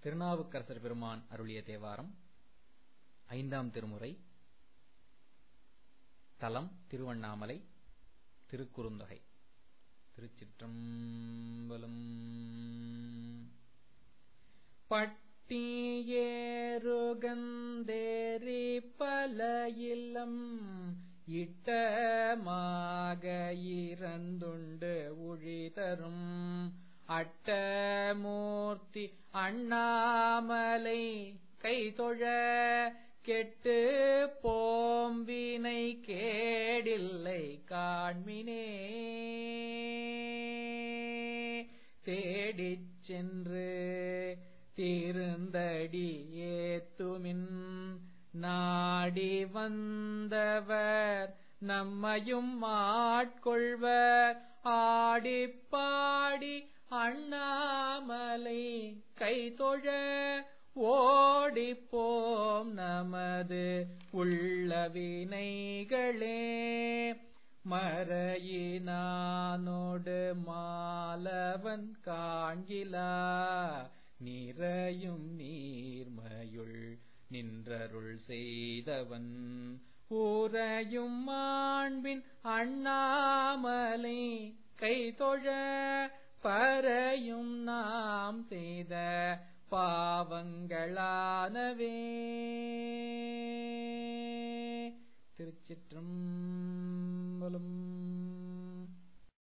திருநாவுக்கரசர் பெருமான் அருளிய தேவாரம் ஐந்தாம் திருமுறை தலம் திருவண்ணாமலை திருக்குறுந்தொகை திருச்சிற்றம்பலம் பட்டியேறுகந்தேரி பல இல்லம் இட்டமாக இறந்துண்டு உழிதரும் அட்டமூர்த்தி அண்ணாமலை கைதொழ கெட்டு போம்பினை கேடில்லை காண்மினே தேடிச் சென்று தீர்ந்தடி ஏத்துமின் நாடி வந்தவர் நம்மையும் ஆட்கொள்வர் ஆடிப்பாடி அண்ணாமலை கைதொழ ஓடிப்போம் நமது உள்ளவினைகளே மறையினானோடு மாலவன் காண்கிலா நிறையும் நீர்மையுள் நின்றருள் செய்தவன் ஊரையும் மாண்பின் அண்ணாமலை கைதொழ பறையும் நாம் செய்த பாவங்களானவே திருச்சிற்றம்பலம்